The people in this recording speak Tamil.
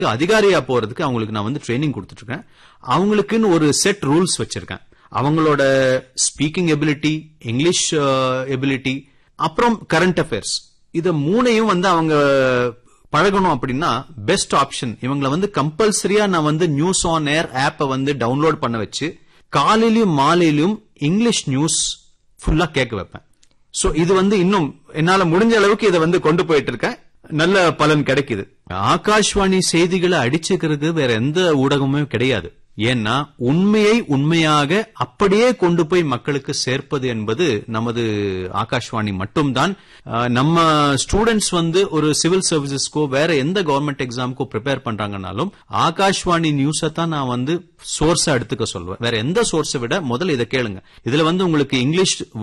அதிகாரியா போறதுக்கு அவங்களுக்கு நான் வந்து ட்ரைனிங் கொடுத்துட்டு இருக்கேன் அவங்களுக்குன்னு ஒரு செட் ரூல்ஸ் வச்சிருக்கேன் அவங்களோட ஸ்பீக்கிங் எபிலிட்டி இங்கிலீஷ் எபிலிட்டி அப்புறம் கரண்ட் அஃபேர்ஸ் இத மூணையும் வந்து அவங்க பழகணும் அப்படின்னா பெஸ்ட் ஆப்ஷன் இவங்கள வந்து கம்பல்சரியா நான் வந்து நியூஸ் ஆன் ஏர் ஆப்பை வந்து டவுன்லோட் பண்ண வச்சு காலையிலயும் மாலையிலயும் இங்கிலீஷ் நியூஸ் ஃபுல்லா கேட்க வைப்பேன் சோ இது வந்து இன்னும் என்னால முடிஞ்ச அளவுக்கு இதை வந்து கொண்டு போயிட்டு இருக்கேன் நல்ல பலன் கிடைக்குது ஆகாஷ்வாணி செய்திகளை அடிச்சுக்கிறது வேற எந்த ஊடகமும் கிடையாது ஏன்னா உண்மையை உண்மையாக அப்படியே கொண்டு போய் மக்களுக்கு சேர்ப்பது என்பது நமது ஆகாஷ்வாணி மட்டும்தான் அஹ், நம்ம ஸ்டூடெண்ட்ஸ் வந்து ஒரு சிவில் சர்வீசஸ்க்கோ வேற எந்த கவர்மெண்ட் எக்ஸாமுக்கோ ப்ரிப்பேர் பண்றாங்கனாலும் ஆகாஷ்வாணி நியூஸை தான் நான் வந்து சோர்ஸா எடுத்துக்க சொல்வேன் வேற எந்த சோர்ஸை விட முதல்ல இதை கேளுங்க இதுல வந்து உங்களுக்கு இங்கிலீஷ்